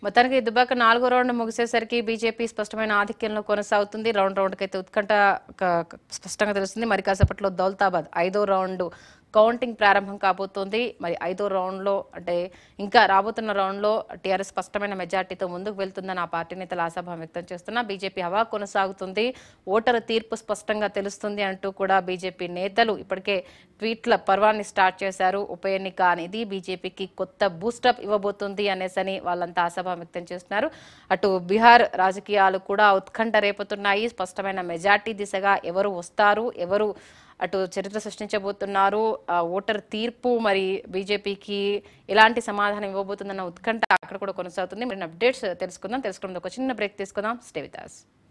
మొత్తానికి దుబాక నాలుగో round ముగిసేసరికి BJP స్పష్టమైన ఆధిక్యంలో కొనసాగుతుంది రౌండ్ రౌండ్కి అయితే ఉత్కంఠ క- క- స్పష్టంగా తెలుస్తుంది మరి కాసేపట్లో దౌలతాబాద్ ఐదో రౌండ్ కౌంటింగ్ ప్రారంభం కాబోతోంది మరి ఐదో రౌండ్లో అంటే ఇంకా రాబోతున్న రౌండ్లో టీఆర్ఎస్ స్పష్టమైన మెజార్టీతో ముందుకు వెళ్తుందని ఆ పార్టీ నేతలు ఆశాభావం వ్యక్తం చేస్తున్నా బీజేపీ హవా కొనసాగుతుంది ఓటరు తీర్పు స్పష్టంగా తెలుస్తుంది అంటూ కూడా బీజేపీ నేతలు ఇప్పటికే ట్వీట్ల పర్వాన్ని స్టార్ట్ చేశారు ఉప ఎన్నిక అనేది బీజేపీకి కొత్త బూస్టప్ ఇవ్వబోతుంది అనేసని వాళ్ళంతా ఆశాభావం వ్యక్తం చేస్తున్నారు అటు బీహార్ రాజకీయాలు కూడా ఉత్కంఠ రేపుతున్నాయి స్పష్టమైన మెజార్టీ దిశగా ఎవరు వస్తారు ఎవరు అటు చరిత్ర సృష్టించబోతున్నారు ఆ ఓటర్ తీర్పు మరి బీజేపీకి ఎలాంటి సమాధానం ఇవ్వబోతుందన్న ఉత్కంఠ అక్కడ కూడా కొనసాగుతుంది మరి అప్డేట్స్ తెలుసుకుందాం తెలుసుకుందాం ఒక చిన్న బ్రేక్ తీసుకుందాం స్టే విత్ us.